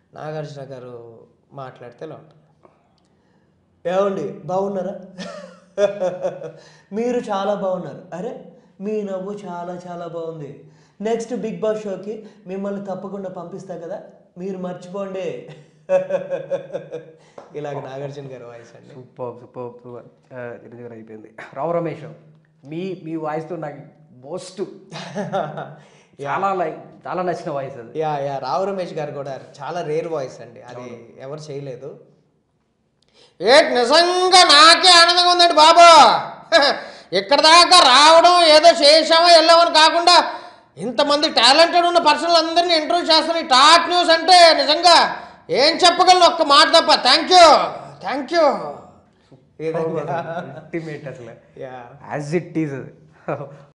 నాగార్జున గారు మాట్లాడితే ఇలా ఉంటుంది ఏమండి బాగున్నారా మీరు చాలా బాగున్నారు అరే మీ నవ్వు చాలా చాలా బాగుంది నెక్స్ట్ బిగ్ బాస్ షోకి మిమ్మల్ని తప్పకుండా పంపిస్తా కదా మీరు మర్చిపోండి ఇలాగ నాగార్జున గారి వాయిస్ అండి సూపర్ సూపర్ సూపర్ చిరంజీవి గారు అయిపోయింది రావు రమేష్ మీ మీ వాయిస్తో నాకు మోస్ట్ చాలా లైక్ చాలా నచ్చిన వాయిస్ అది యా యా రావు రమేష్ గారు కూడా చాలా రేర్ వాయిస్ అండి అది ఎవరు చేయలేదు ఏట్ నిజంగా నాకే ఆనందంగా ఉందండి బాబు ఇక్కడ దాకా రావడం ఏదో చేసామో వెళ్ళామని కాకుండా ఇంతమంది టాలెంటెడ్ ఉన్న పర్సనల్ అందరినీ ఇంటర్వ్యూ చేస్తున్న ఈ టాప్ న్యూస్ అంటే నిజంగా ఏం చెప్పగలను ఒక్క మాట తప్ప thank you thank you ultimate అసలు యా యాజ్ ఇట్ ఈజ్